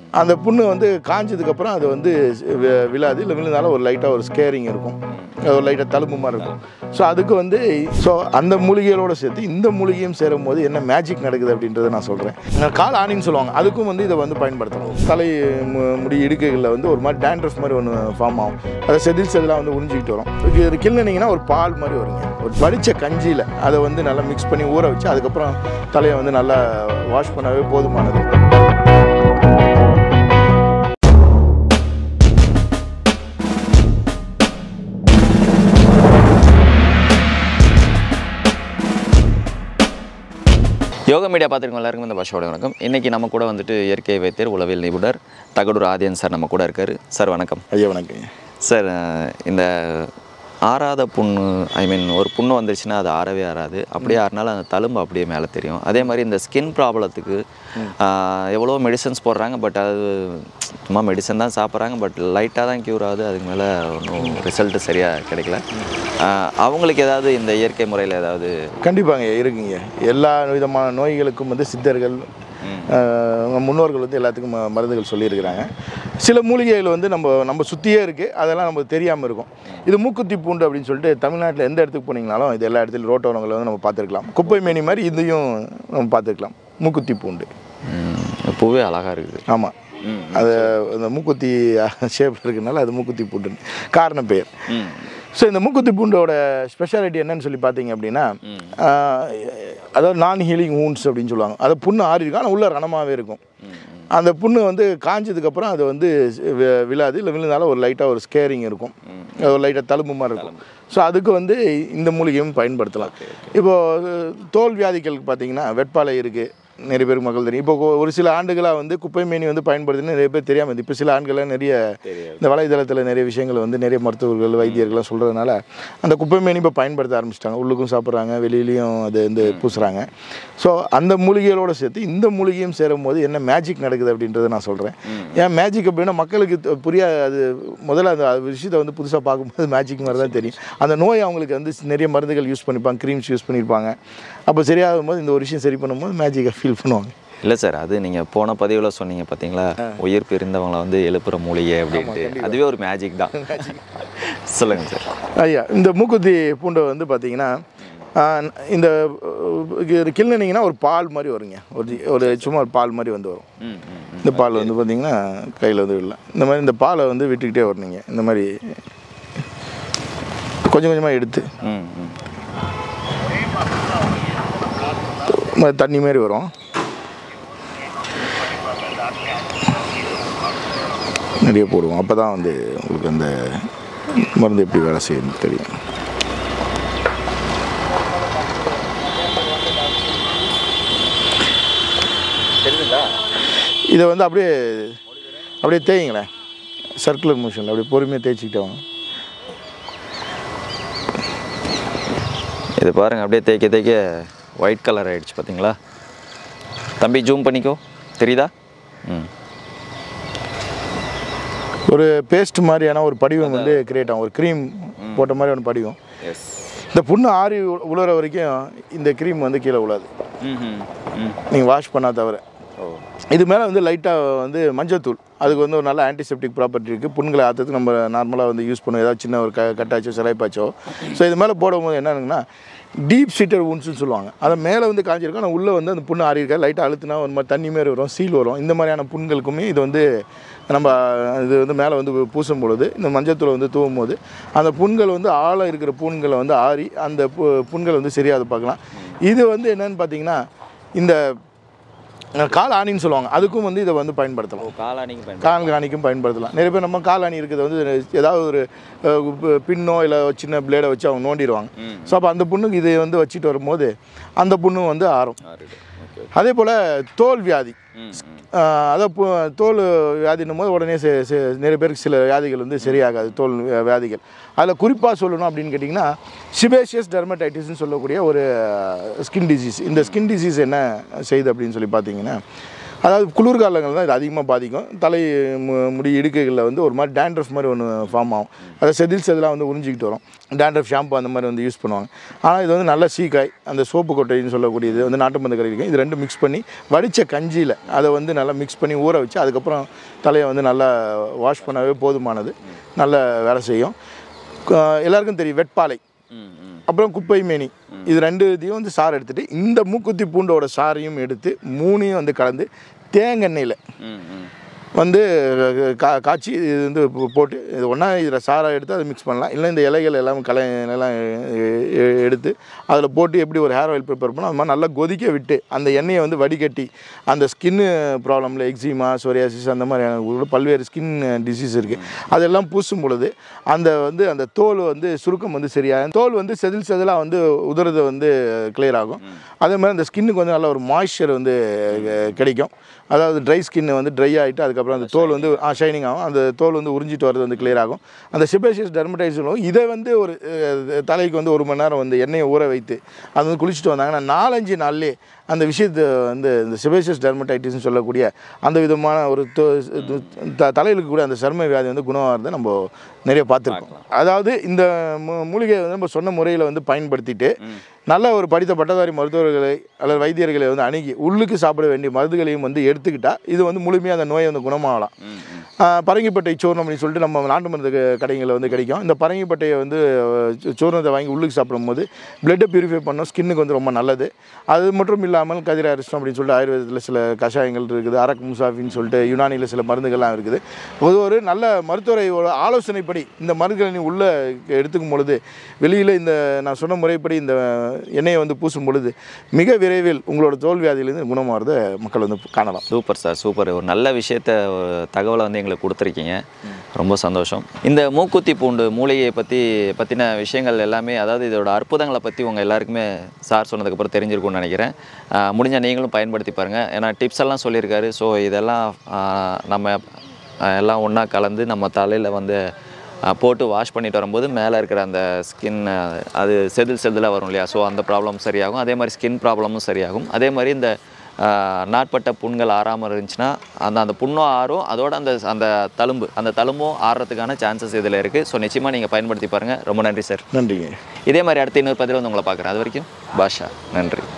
அந்த புண்ணு வந்து காஞ்சதுக்கப்புறம் அது வந்து வி- விழாது இல்லை விழுந்தாலும் ஒரு லைட்டாக ஒரு ஸ்கேரிங் இருக்கும் அது ஒரு லைட்டாக தழும்பு மாதிரி இருக்கும் ஸோ அதுக்கு வந்து ஸோ அந்த மூலிகைகளோட சேர்த்து இந்த மூலிகையும் சேரும் போது என்ன மேஜிக் நடக்குது அப்படின்றத நான் சொல்கிறேன் கால் ஆணின்னு சொல்லுவாங்க அதுக்கும் வந்து இதை வந்து பயன்படுத்தணும் தலை மு- முடி இடுக்குகளில் வந்து ஒரு மாதிரி டேண்ட்ரஃப் மாதிரி ஒன்று ஃபார்ம் ஆகும் அதை செதில் செதிலாக வந்து உறிஞ்சிக்கிட்டு வரும் இதுக்கு இது கிள்ளினீங்கன்னா ஒரு பால் மாதிரி வருங்க ஒரு வடித்த கஞ்சியில் அதை வந்து நல்லா மிக்ஸ் பண்ணி ஊற வச்சு அதுக்கப்புறம் தலையை வந்து நல்லா வாஷ் பண்ணவே போதுமானது யோகா மீடியா பார்த்துருக்கோம் எல்லாருக்கும் இந்த பாஷோட வணக்கம் இன்றைக்கி நம்ம கூட வந்துட்டு இயற்கை வைத்தியர் உளவியல் நிபுணர் தகடூர் ஆதியன் சார் நம்ம கூட இருக்கார் சார் வணக்கம் ஐயா வணக்கங்க சார் அஹ், இந்த ஆறாத புண்ணு ஐ மீன் ஒரு புண்ணு வந்துருச்சுன்னா அது ஆறவே ஆறாது அப்படியே ஆறினாலும் அந்த தழும்பு அப்படியே மேலே தெரியும் அதே மாதிரி இந்த ஸ்கின் ப்ராப்ளத்துக்கு எவ்வளோ மெடிசன்ஸ் போடுறாங்க பட் அது சும்மா மெடிசன் தான் சாப்பிட்றாங்க பட் லைட்டாக தான் க்யூர் ஆகுது அதுக்கு மேலே ஒன்றும் ரிசல்ட்டு சரியாக கிடைக்கல அஹ், அவங்களுக்கு ஏதாவது இந்த இயற்கை முறையில் ஏதாவது கண்டிப்பாங்க இருக்குங்க எல்லா விதமான நோய்களுக்கும் வந்து சித்தர்கள் ஆஹ், நம்ம முன்னோர்கள் வந்து எல்லாத்துக்கும் ம- மருந்துகள் சொல்லியிருக்கிறாங்க சில மூலிகைகள் வந்து நம்ம நம்ம சுற்றியே இருக்குது அதெல்லாம் நமக்கு தெரியாமல் இருக்கும் இது மூக்குத்தி பூண்டு அப்படின்னு சொல்லிட்டு தமிழ்நாட்டில் எந்த இடத்துக்கு போனீங்கனாலும் இது எல்லா இடத்துலையும் ரோட்டோரங்களை வந்து நம்ம பார்த்துருக்கலாம் குப்பை மேனி மாதிரி இதையும் நம்ம பார்த்துருக்கலாம் மூக்குத்தி பூண்டு ம், பூவே அழகாக இருக்குது ஆமாம் அது அந்த மூக்குத்தி ஷேப்பில் இருக்கனால அது மூக்குத்தி பூண்டுன்னு காரண பெயர் ம் ஸோ இந்த மூக்குத்தி பூண்டோட ஸ்பெஷாலிட்டி என்னன்னு சொல்லி பார்த்தீங்க அப்படின்னா ஆஹ், அதாவது நான் ஹீலிங் wounds அப்படின்னு சொல்லுவாங்க அது புண்ணு ஆறி இருக்கும் ஆனால் உள்ள ரணமாகவே இருக்கும் அந்த புண்ணு வந்து காஞ்சதுக்கப்புறம் அது வந்து வி- விழாது இல்லை விழுந்தாலும் ஒரு லைட்டாக ஒரு ஸ்கேரிங் இருக்கும் அது ஒரு லைட்டாக தழும்பு மாதிரி இருக்கும் ஸோ அதுக்கு வந்து இந்த மூலிகையும் பயன்படுத்தலாம் இப்போது தோல் வியாதிகளுக்கு பார்த்தீங்கன்னா வெட்பாலை இருக்குது நிறைய பேருக்கு மக்கள் தெரியும் இப்போ ஒரு சில ஆண்டுகளாக வந்து குப்பை மேனி வந்து பயன்படுத்துன்னு நிறைய பேர் தெரியாமல் இப்போ சில ஆண்டுகளாக நிறைய இந்த வலைதளத்தில் நிறைய விஷயங்கள் வந்து நிறைய மருத்துவர்கள் வைத்தியர்கள்லாம் சொல்கிறதுனால அந்த குப்பை மேனி இப்போ பயன்படுத்த ஆரம்பிச்சிட்டாங்க உள்ளுக்கும் சாப்பிட்றாங்க வெளியிலையும் அது வந்து பூசுகிறாங்க ஸோ அந்த மூலிகைகளோட சேர்த்து இந்த மூலிகையும் சேரும் போது என்ன மேஜிக் நடக்குது அப்படின்றத நான் சொல்கிறேன் ஏன் மேஜிக் அப்படின்னா மக்களுக்கு த- புரியாது அது முதல்ல அந்த விஷயத்தை வந்து புதுசாக பார்க்கும்போது மேஜிக் மாதிரி தான் தெரியும் அந்த நோய் அவங்களுக்கு வந்து நிறைய மருந்துகள் யூஸ் பண்ணிப்பாங்க க்ரீம்ஸ் யூஸ் பண்ணியிருப்பாங்க அப்போ சரியாகும் போது இந்த ஒரு விஷயம் சரி பண்ணும்போது மேஜிக்கை ஃபீல் பண்ணுவாங்க இல்லை சார் அது நீங்கள் போன பதிவில் சொன்னீங்க பார்த்தீங்களா உயிர் பிரிந்தவங்களை வந்து எழுப்புற மூலிகை அப்படின்ட்டு அதுவே ஒரு மேஜிக் தான் சொல்லுங்கள் சார் ஐயா இந்த மூக்குத்தி பூண்டை வந்து பார்த்தீங்கன்னா ஆஹ், இந்த கிள்ளினீங்கன்னா ஒரு பால் மாதிரி வருங்க ஒரு ஒரு சும்மா ஒரு பால் மாதிரி வந்து வரும் ம் ம் இந்த பால் வந்து பார்த்தீங்கன்னா கையில் வந்து விடலாம் இந்த மாதிரி இந்த பாலை வந்து விட்டுக்கிட்டே வரணுங்க இந்த மாதிரி கொஞ்சம் கொஞ்சமாக எடுத்து ம் ம் ம- தண்ணி மாதிரி வரும் நிறைய போடுவோம் அப்போ தான் வந்து உங்களுக்கு அந்த மருந்து எப்படி வேலை செய்யணும்னு தெரியும் தெரியுதுங்களா இதை வந்து அப்படியே அப்படியே தேய்ங்களேன் சர்க்குலர் மோஷனில் அப்படியே பொறுமையாக தேய்ச்சிக்கிட்டே வாங்க இது பாருங்க அப்படியே தேய்க்க தேய்க்க ஒயிட் கலர் ஆயிடுச்சு பார்த்தீங்களா தம்பி ஜூம் பண்ணிக்கோ தெரியுதா ம் ஒரு பேஸ்ட் மாதிரியான ஒரு படிவம் வந்து கிரியேட் ஆகும் ஒரு க்ரீம் போட்ட மாதிரி ஒன்று படிவம் எஸ் இந்த புண்ணு ஆறி உ- உலர வரைக்கும் இந்த க்ரீம் வந்து கீழே விழாது ம் ம் ம் நீங்கள் வாஷ் பண்ணா தவிர ஓ இது மேலே வந்து லைட்டாக வந்து மஞ்சத்தூள் அதுக்கு வந்து ஒரு நல்ல ஆன்டிசெப்டிக் ப்ராப்பர்ட்டி இருக்குது புண்களை ஆற்றுறதுக்கு நம்ம நார்மலாக வந்து யூஸ் பண்ணுவோம் ஏதாவது சின்ன ஒரு க கட்டாச்சோ சிலைப்பாச்சோ ஸோ இது மேலே போடும்போது என்னன்னா டீப் சீட்டர் உன்ஸ்னு சொல்லுவாங்க அதை மேலே வந்து காஞ்சிருக்கும் ஆனால் உள்ளே வந்து அந்த புண்ணு ஆறி இருக்கா லைட்டாக அழுத்தினா ஒரு மாதிரி தண்ணி மாரி வரும் சீல் வரும் இந்த மாதிரியான புண்களுக்குமே இது வந்து நம்ம இது வந்து மேலே வந்து பூசும் பொழுது இந்த மஞ்சத்தூளை வந்து தூவும் போது அந்த புண்கள் வந்து ஆழம் இருக்கிற புண்களை வந்து ஆறி அந்த பு- புண்கள் வந்து சரியாக பார்க்கலாம் இது வந்து என்னன்னு பார்த்தீங்கன்னா இந்த கால் ஆணின்னு சொல்லுவாங்க அதுக்கும் வந்து இதை வந்து பயன்படுத்தலாம் காலானிக்கு பயன்படுத்த கால் ஆணிக்கும் பயன்படுத்தலாம் நிறைய பேர் நம்ம கால் ஆணி இருக்கிறத வந்து ஏதாவது ஒரு அஹ், பி- பின்னோ இல்லை சின்ன பிளேடை வச்சு அவங்க நோண்டிடுவாங்க ஸோ அப்போ அந்த புண்ணுக்கு இதை வந்து வச்சுட்டு வரும்போது அந்த புண்ணும் வந்து ஆறும் ஓகே அதே போல் தோல் வியாதி ம் ம் ஆஹ் அதான் பு- தோல் வியாதின்னும் போது உடனே செ- செ- நிறைய பேருக்கு சில வியாதிகள் வந்து சரியாகாது தோல் வி- வியாதிகள் அதில் குறிப்பாக சொல்லணும் அப்படின்னு கேட்டிங்கன்னா சிபேஷியஸ் டெர்மடைட்டிஸ்னு சொல்லக்கூடிய ஒரு ஸ்கின் டிசீஸ் இந்த ஸ்கின் டிசீஸ் என்ன செய்யுது அப்படின்னு சொல்லி பார்த்தீங்கன்னா அதாவது குளிர்காலங்கள் தான் இது அதிகமாக பாதிக்கும் தலை மு- முடி இடுக்குகளில் வந்து ஒரு மாதிரி டேண்ட்ரஃப் மாதிரி ஒன்று ஃபார்ம் ஆகும் அதை செதில் செதிலாக வந்து உறிஞ்சிக்கிட்டு வரும் டேண்ட்ரஃப் ஷாம்பு அந்த மாதிரி வந்து யூஸ் பண்ணுவாங்க ஆனால் இது வந்து நல்ல சீக்காய் அந்த சோப்பு கொட்டைன்னு சொல்லக்கூடியது வந்து நாட்டு மருந்து கடைக்கும் இது ரெண்டும் மிக்ஸ் பண்ணி வடித்த கஞ்சியில் அதை வந்து நல்லா மிக்ஸ் பண்ணி ஊற வச்சு அதுக்கப்புறம் தலையை வந்து நல்லா வாஷ் பண்ணவே போதுமானது நல்ல வேலை செய்யும் க- எல்லாருக்கும் தெரியும் வெட்பாலை ம் ம் அப்புறம் குப்பை மேனி இது ரெண்டு இதையும் வந்து சாறு எடுத்துட்டு இந்த மூக்குத்தி பூண்டோட சாறையும் எடுத்து மூணையும் வந்து கலந்து தேங்கெண்ணெயில் ம் ம் வந்து கா காய்ச்சி இது வந்து போ- போட்டு இது ஒன்றா இதில் சாரை எடுத்து அதை மிக்ஸ் பண்ணலாம் இல்லை இந்த இலைகள் எல்லாம் கலை எல்லாம் எ- எ- எடுத்து அதில் போட்டு எப்படி ஒரு ஹேர் ஆயில் ப்ரிப்பேர் பண்ணோம் அது மாதிரி நல்லா கொதிக்க விட்டு அந்த எண்ணெயை வந்து வடிகட்டி அந்த ஸ்கின்னு ப்ராப்ளமில் எக்ஸிமா சோரியாசிஸ் அந்த மாதிரியான ஒரு பல்வேறு ஸ்கின் டிசீஸ் இருக்குது அதெல்லாம் பூசும் பொழுது அந்த வந்து அந்த தோல் வந்து சுருக்கம் வந்து சரியாகும் தோல் வந்து செதில் செதிலாக வந்து உதறது வந்து கிளியர் ஆகும் அதே மாதிரி அந்த ஸ்கின்னுக்கு வந்து நல்ல ஒரு மாய்ஸ்சர் வந்து அஹ், கிடைக்கும் அதாவது ட்ரை ஸ்கின் வந்து ட்ரை ஆகிட்டு அதுக்கப்புறம் அந்த தோல் வந்து ஷைனிங் ஆகும் அந்த தோல் வந்து உறிஞ்சிட்டு வர்றது வந்து கிளியர் ஆகும் அந்த சிபேஷியஸ் டெர்மடைஸும் இதை வந்து ஒரு அஹ், தலைக்கு வந்து ஒரு மணி நேரம் வந்து எண்ணெயை ஊற வைத்து அது வந்து குளிச்சுட்டு வந்தாங்கன்னா நாலஞ்சு நாள்லேயே அந்த விஷயத்தை வந்து இந்த சிபேஷியஸ் டெர்மடைட்டிஸ்னு சொல்லக்கூடிய அந்த விதமான ஒரு தலையில் இருக்கக்கூடிய அந்த சர்ம வியாதி வந்து குணமாகிறத நம்ம நிறைய பார்த்துருக்கோம் அதாவது இந்த மூ- மூலிகையை வந்து நம்ம சொன்ன முறையில் வந்து பயன்படுத்திட்டு நல்ல ஒரு படித்த பட்டதாரி மருத்துவர்களை அல்லது வைத்தியர்களை வந்து அணுகி உள்ளுக்கு சாப்பிட வேண்டிய மருந்துகளையும் வந்து எடுத்துக்கிட்டா இது வந்து முழுமையாக அந்த நோயை வந்து குணமாகலாம் ஆஹ் பரங்கிப்பட்டை சூர்ணம் அப்படின்னு சொல்லிட்டு நம்ம நாட்டு மருந்து க- கடைகளில் வந்து கிடைக்கும் இந்த பரங்கிப்பட்டையை வந்து அஹ், சூ- சூர்ணத்தை வாங்கி உள்ளுக்கு சாப்பிடும்போது பிளட்டை பியூரிஃபை பண்ணும் ஸ்கின்னுக்கு வந்து ரொம்ப நல்லது அது மட்டும் இல்லாமல் கதிர அரிசம் அப்படின்னு சொல்லிட்டு ஆயுர்வேதத்தில் சில கஷாயங்கள் இருக்குது அரக் முசாஃபின்னு சொல்லிட்டு யுனானியில் சில மருந்துகள்லாம் இருக்குது அது ஒரு நல்ல மருத்துவரையோட ஆலோசனைப்படி இந்த மருந்துகளை நீ உள்ளே எடுத்துக்கும் பொழுது வெளியில் இந்த நான் சொன்ன முறைப்படி இந்த எண்ணெயை வந்து பூசும் பொழுது மிக விரைவில் உங்களோட தோல் வியாதியிலேருந்து குணமாகிறத மக்கள் வந்து காணலாம் சூப்பர் சார் சூப்பர் ஒரு நல்ல விஷயத்த ஒரு தகவலை வந்து எங்களுக்கு கொடுத்துருக்கீங்க ரொம்ப சந்தோஷம் இந்த மூக்குத்தி பூண்டு மூலிகையை பற்றி பற்றின விஷயங்கள் எல்லாமே அதாவது இதோட அற்புதங்களை பற்றி உங்கள் எல்லாருக்குமே சார் சொன்னதுக்கப்புறம் தெரிஞ்சிருக்கும்னு நினைக்கிறேன் ஆஹ் முடிஞ்ச நீங்களும் பயன்படுத்தி பாருங்கள் ஏன்னா டிப்ஸ் எல்லாம் சொல்லியிருக்காரு ஸோ இதெல்லாம் ஆஹ் நம்ம ஆஹ் எல்லாம் ஒன்றா கலந்து நம்ம தலையில் வந்து ஆஹ் போட்டு வாஷ் பண்ணிட்டு வரும்போது மேலே இருக்கிற அந்த ஸ்கின் அது செதில் செதிலாக வரும் இல்லையா ஸோ அந்த ப்ராப்ளம் சரியாகும் அதே மாதிரி ஸ்கின் ப்ராப்ளமும் சரியாகும் அதே மாதிரி இந்த ஆஹ் நாட்பட்ட புண்கள் ஆறாமல் இருந்துச்சுன்னா அந்த அந்த புண்ணும் ஆறும் அதோட அந்த அந்த தழும்பு அந்த தழும்பும் ஆறுறதுக்கான சான்சஸ் இதில் இருக்குது ஸோ நிச்சயமாக நீங்கள் பயன்படுத்தி பாருங்கள் ரொம்ப நன்றி சார் நன்றிங்க இதே மாதிரி அடுத்த இன்னொரு பதிவில் வந்து உங்களை பார்க்குறேன் அது வரைக்கும் பாஷா நன்றி